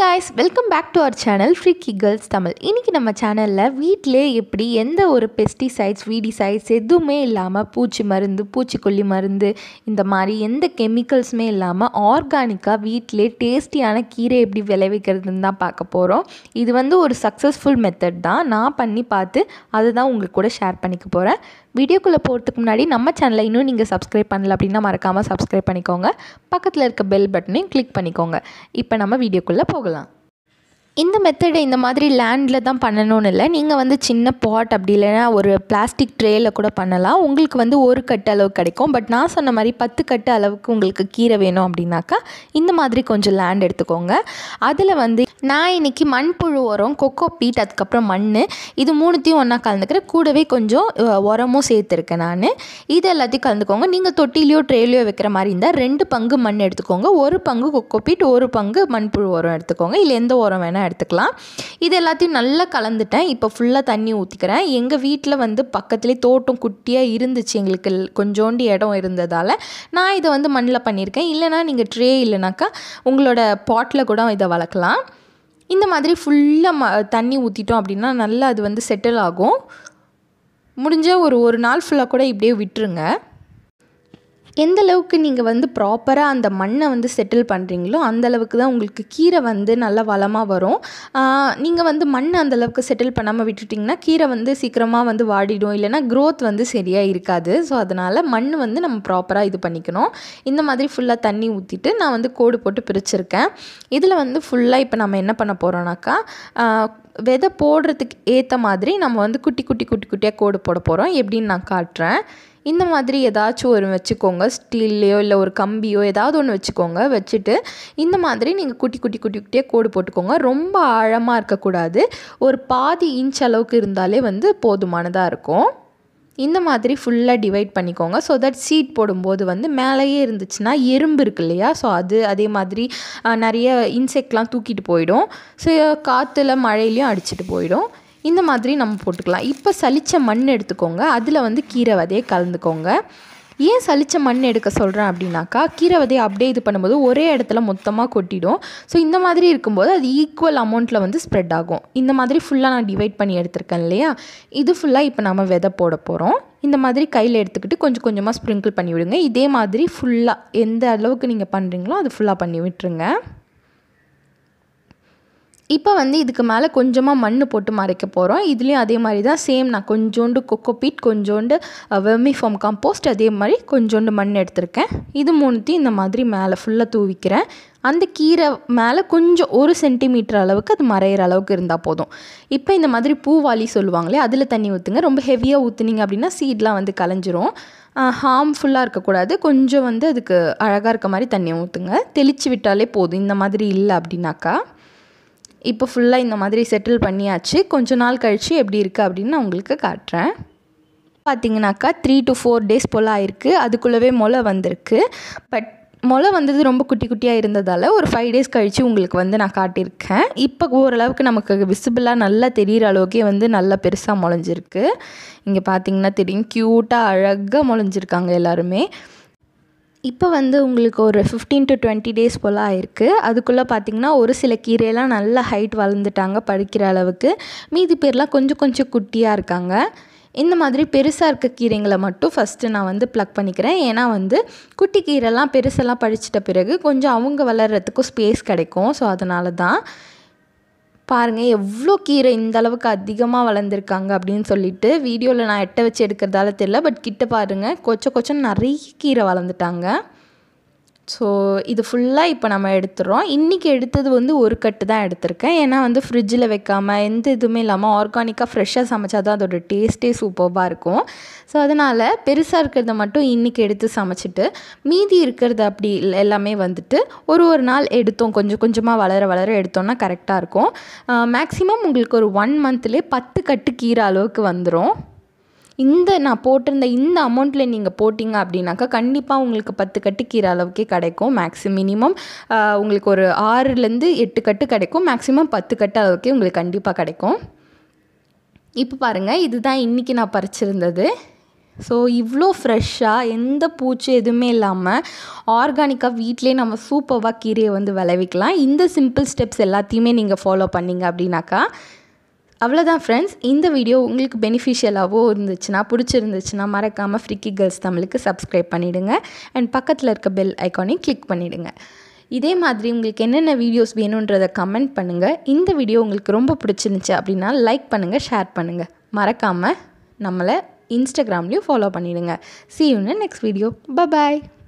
guys welcome back to our channel freaky girls Tamil இன்றைக்கி நம்ம சேனலில் வீட்டிலே எப்படி எந்த ஒரு பெஸ்டிசைட்ஸ் வீடிசைட்ஸ் எதுவுமே இல்லாமல் பூச்சி மருந்து பூச்சிக்கொல்லி மருந்து இந்த மாதிரி எந்த கெமிக்கல்ஸுமே இல்லாமல் ஆர்கானிக்காக வீட்டிலே டேஸ்டியான கீரை எப்படி விளைவிக்கிறதுன்னு தான் பார்க்க போகிறோம் இது வந்து ஒரு சக்ஸஸ்ஃபுல் மெத்தட் தான் நான் பண்ணி பார்த்து அதை தான் உங்களுக்கு கூட ஷேர் பண்ணிக்க போகிறேன் வீடியோக்குள்ளே போகிறதுக்கு முன்னாடி நம்ம சேனலை இன்னும் நீங்கள் சப்ஸ்கிரைப் பண்ணல அப்படின்னா மறக்காமல் சப்ஸ்கிரைப் பண்ணிக்கோங்க பக்கத்தில் இருக்க பெல் பட்டனையும் கிளிக் பண்ணிக்கோங்க இப்போ நம்ம வீடியோக்குள்ளே போகலாம் இந்த மெத்தடை இந்த மாதிரி லேண்டில் தான் பண்ணணும்னு இல்லை நீங்கள் வந்து சின்ன பாட் அப்படி இல்லைன்னா ஒரு பிளாஸ்டிக் ட்ரேயில் கூட பண்ணலாம் உங்களுக்கு வந்து ஒரு கட்டு அளவு கிடைக்கும் பட் நான் சொன்ன மாதிரி பத்து கட்டு அளவுக்கு உங்களுக்கு கீரை வேணும் அப்படின்னாக்கா இந்த மாதிரி கொஞ்சம் லேண்ட் எடுத்துக்கோங்க அதில் வந்து நான் இன்றைக்கி மண்புழு உரம் கொக்கோ பீட் அதுக்கப்புறம் மண் இது மூணுத்தையும் ஒன்றா கலந்துக்கிறேன் கூடவே கொஞ்சம் அஹ், உரமும் சேர்த்துருக்கேன் நான் இது எல்லாத்தையும் கலந்துக்கோங்க நீங்கள் தொட்டிலையோ ட்ரேலையோ வைக்கிற மாதிரி இருந்தால் ரெண்டு பங்கு மண் எடுத்துக்கோங்க ஒரு பங்கு கொக்கோ பீட் ஒரு பங்கு மண்புழு உரம் எடுத்துக்கோங்க இல்லை எந்த உரம் வேணால் எடுத்துக்கலாம் இது எல்லாத்தையும் நல்லா கலந்துட்டேன் இப்போ ஃபுல்லாக தண்ணி ஊற்றிக்கிறேன் எங்கள் வீட்டில் வந்து பக்கத்துலேயே தோட்டம் குட்டியாக இருந்துச்சு எங்களுக்கு ல்- கொஞ்சோண்டு இடம் இருந்ததால் நான் இதை வந்து மண்ணில் பண்ணியிருக்கேன் இல்லைனா நீங்கள் ட்ரே இல்லைனாக்கா உங்களோட பாட்டில் கூட இதை வளர்க்கலாம் இந்த மாதிரி ஃபுல்லாக ம தண்ணி ஊற்றிட்டோம் அப்படின்னா நல்லா அது வந்து செட்டில் ஆகும் முடிஞ்ச ஒரு ஒரு நாள் ஃபுல்லாக கூட இப்படியே விட்டுருங்க எந்த அளவுக்கு நீங்கள் வந்து ப்ராப்பராக அந்த மண்ணை வந்து செட்டில் பண்ணுறீங்களோ அந்த அளவுக்கு தான் உங்களுக்கு கீரை வந்து நல்லா வளமாக வரும் நீங்கள் வந்து மண் அந்த அளவுக்கு செட்டில் பண்ணாமல் விட்டுட்டிங்கன்னா கீரை வந்து சீக்கிரமாக வந்து வாடிடும் இல்லைன்னா growth வந்து சரியாக இருக்காது ஸோ அதனால் மண் வந்து நம்ம ப்ராப்பராக இது பண்ணிக்கணும் இந்த மாதிரி ஃபுல்லாக தண்ணி ஊற்றிட்டு நான் வந்து கோடு போட்டு பிரிச்சிருக்கேன் இதில் வந்து ஃபுல்லாக இப்போ நம்ம என்ன பண்ண போகிறோம்னாக்கா விதை போடுறதுக்கு ஏற்ற மாதிரி நம்ம வந்து குட்டி குட்டி குட்டி குட்டியாக கோடு போட போகிறோம் எப்படின்னு நான் காட்டுறேன் இந்த மாதிரி ஏதாச்சும் ஒரு வச்சுக்கோங்க ஸ்டீல்லையோ இல்லை ஒரு கம்பியோ ஏதாவது ஒன்று வச்சுக்கோங்க வச்சுட்டு இந்த மாதிரி நீங்கள் குட்டி குட்டி குட்டி குட்டியாக கோடு போட்டுக்கோங்க ரொம்ப ஆழமாக இருக்கக்கூடாது ஒரு பாதி இன்ச் அளவுக்கு இருந்தாலே வந்து போதுமானதாக இருக்கும் இந்த மாதிரி ஃபுல்லாக டிவைட் பண்ணிக்கோங்க ஸோ தட் சீட் போடும்போது வந்து மேலேயே இருந்துச்சுன்னா எறும்பு இருக்கு இல்லையா ஸோ அது அதே மாதிரி அஹ், நிறைய இன்செக்ட்லாம் தூக்கிட்டு போயிடும் ஸோ காற்றுல மழையிலையும் அடிச்சிட்டு போயிடும் இந்த மாதிரி நம்ம போட்டுக்கலாம் இப்போ சலிச்ச மண் எடுத்துக்கோங்க அதில் வந்து கீரை விதையை கலந்துக்கோங்க ஏன் சலிச்ச மண் எடுக்க சொல்கிறேன் அப்படின்னாக்கா கீரை விதையை அப்படியே இது பண்ணும்போது ஒரே இடத்துல மொத்தமாக கொட்டிடும் ஸோ இந்த மாதிரி இருக்கும்போது அது ஈக்குவல் அமௌண்ட்டில் வந்து ஸ்ப்ரெட் ஆகும் இந்த மாதிரி ஃபுல்லாக நான் டிவைட் பண்ணி எடுத்திருக்கேன் இல்லையா இது ஃபுல்லாக இப்போ நம்ம விதை போட போகிறோம் இந்த மாதிரி கையில் எடுத்துக்கிட்டு கொஞ்சம் கொஞ்சமாக ஸ்ப்ரிங்கிள் பண்ணி விடுங்க இதே மாதிரி ஃபுல்லாக எந்த அளவுக்கு நீங்கள் பண்ணுறீங்களோ அது ஃபுல்லாக பண்ணி விட்டுருங்க இப்போ வந்து இதுக்கு மேலே கொஞ்சமாக மண் போட்டு மறைக்க போகிறோம் இதுலேயும் அதே மாதிரி தான் சேம் நான் கொஞ்சோண்டு கொக்கோபீட் கொஞ்சோண்டு வெர்மிஃபார்ம் காம்போஸ்ட் அதே மாதிரி கொஞ்சோண்டு மண் எடுத்திருக்கேன் இது மூணுத்தையும் இந்த மாதிரி மேலே ஃபுல்லாக தூவிக்கிறேன் அந்த கீரை மேலே கொஞ்சம் ஒரு சென்டிமீட்டர் அளவுக்கு அது மறையிற அளவுக்கு இருந்தால் போதும் இப்போ இந்த மாதிரி பூவாளி சொல்லுவாங்களே அதில் தண்ணி ஊற்றுங்க ரொம்ப ஹெவியாக ஊற்றுனீங்க அப்படின்னா சீட்லாம் வந்து கலைஞ்சிரும் ஹார்ம்ஃபுல்லாக இருக்கக்கூடாது கொஞ்சம் வந்து அதுக்கு அழகாக இருக்க மாதிரி தண்ணி ஊற்றுங்க தெளித்து விட்டாலே போதும் இந்த மாதிரி இல்லை அப்படின்னாக்கா இப்போ ஃபுல்லாக இந்த மாதிரி செட்டில் பண்ணியாச்சு கொஞ்ச நாள் கழித்து எப்படி இருக்குது அப்படின்னு நான் உங்களுக்கு காட்டுறேன் பார்த்தீங்கன்னாக்கா த்ரீ டு ஃபோர் டேஸ் போல் ஆயிருக்கு அதுக்குள்ளவே முளை வந்திருக்கு பட் முளை வந்தது ரொம்ப குட்டி குட்டியாக இருந்ததால் ஒரு ஃபைவ் டேஸ் கழித்து உங்களுக்கு வந்து நான் காட்டியிருக்கேன் இப்போ ஓரளவுக்கு நமக்கு விசிபிளாக நல்லா தெரிகிற அளவுக்கே வந்து நல்லா பெருசாக முளைஞ்சிருக்கு இங்கே பார்த்தீங்கன்னா தெரியும் க்யூட்டாக அழகாக முளைஞ்சிருக்காங்க எல்லாருமே இப்போ வந்து உங்களுக்கு ஒரு ஃபிஃப்டீன் டு டுவெண்ட்டி டேஸ் போல் ஆயிருக்கு அதுக்குள்ளே பார்த்தீங்கன்னா ஒரு சில கீரையெல்லாம் நல்ல ஹைட் வளர்ந்துட்டாங்க படிக்கிற அளவுக்கு மீதி பேர்லாம் கொஞ்சம் கொஞ்சம் குட்டியாக இருக்காங்க இந்த மாதிரி பெருசாக இருக்க கீரைங்களை மட்டும் ஃபஸ்ட்டு நான் வந்து ப்ளக் பண்ணிக்கிறேன் ஏன்னா வந்து குட்டி கீரைலாம் பெருசெல்லாம் படிச்சிட்ட பிறகு கொஞ்சம் அவங்க வளர்கிறதுக்கும் ஸ்பேஸ் கிடைக்கும் ஸோ அதனால தான் பாருங்கள் எவ்வளோ கீரை இந்த அளவுக்கு அதிகமாக வளர்ந்துருக்காங்க அப்படின்னு சொல்லிட்டு வீடியோவில் நான் எட்ட வச்சு எடுக்கிறதால தெரியல பட் கிட்ட பாருங்கள் கொச்ச கொச்சன்னு நிறைய கீரை வளர்ந்துட்டாங்க ஸோ இது ஃபுல்லாக இப்போ நம்ம எடுத்துடுறோம் இன்றைக்கி எடுத்தது வந்து ஒரு கட்டு தான் எடுத்திருக்கேன் ஏன்னா வந்து ஃப்ரிட்ஜில் வைக்காமல் எந்த இதுவுமே இல்லாமல் ஆர்கானிக்காக ஃப்ரெஷ்ஷாக சமைச்சா தான் அதோட டேஸ்ட்டே சூப்பராக இருக்கும் ஸோ அதனால் பெருசாக இருக்கிறத மட்டும் இன்றைக்கி எடுத்து சமைச்சிட்டு மீதி இருக்கிறது அப்படி இல்ல- எல்லாமே வந்துட்டு ஒரு ஒரு நாள் எடுத்தோம் கொஞ்சம் கொஞ்சமாக வளர வளர எடுத்தோம்னா கரெக்டாக இருக்கும் மேக்ஸிமம் உங்களுக்கு ஒரு ஒன் மந்த்லேயே பத்து கட்டு கீரை அளவுக்கு வந்துடும் இந்த நான் போட்டிருந்த இந்த அமௌண்ட்டில் நீங்கள் போட்டிங்க அப்படின்னாக்கா கண்டிப்பாக உங்களுக்கு பத்து கட்டு கீரை அளவுக்கே கிடைக்கும் மேக்ஸி மினிமம் உங்களுக்கு ஒரு ஆறுலேருந்து எட்டு கட்டு கிடைக்கும் மேக்ஸிமம் பத்து கட்டு அளவுக்கே உங்களுக்கு கண்டிப்பாக கிடைக்கும் இப்போ பாருங்கள் இதுதான் இன்றைக்கி நான் பறிச்சிருந்தது ஸோ இவ்வளோ ஃப்ரெஷ்ஷாக எந்த பூச்சி எதுவுமே இல்லாமல் ஆர்கானிக்காக வீட்டிலே நம்ம சூப்பராக கீரையை வந்து விளைவிக்கலாம் இந்த சிம்பிள் ஸ்டெப்ஸ் எல்லாத்தையுமே நீங்கள் ஃபாலோ பண்ணீங்க அப்படின்னாக்கா அவ்வளோதான் ஃப்ரெண்ட்ஸ் இந்த வீடியோ உங்களுக்கு பெனிஃபிஷியலாகவோ இருந்துச்சுன்னா பிடிச்சிருந்துச்சுன்னா மறக்காமல் ஃப்ரிக்கி கேர்ள்ஸ் தமிழுக்கு சப்ஸ்கிரைப் பண்ணிவிடுங்க அண்ட் பக்கத்தில் இருக்க பெல் ஐக்கானையும் கிளிக் பண்ணிவிடுங்க இதே மாதிரி உங்களுக்கு என்னென்ன வீடியோஸ் வேணுன்றதை கமெண்ட் பண்ணுங்கள் இந்த வீடியோ உங்களுக்கு ரொம்ப பிடிச்சிருந்துச்சு அப்படின்னா லைக் பண்ணுங்கள் ஷேர் பண்ணுங்கள் மறக்காமல் நம்மளை இன்ஸ்டாகிராம்லேயும் ஃபாலோ பண்ணிவிடுங்க சி யூன்னு நெக்ஸ்ட் வீடியோ பாய்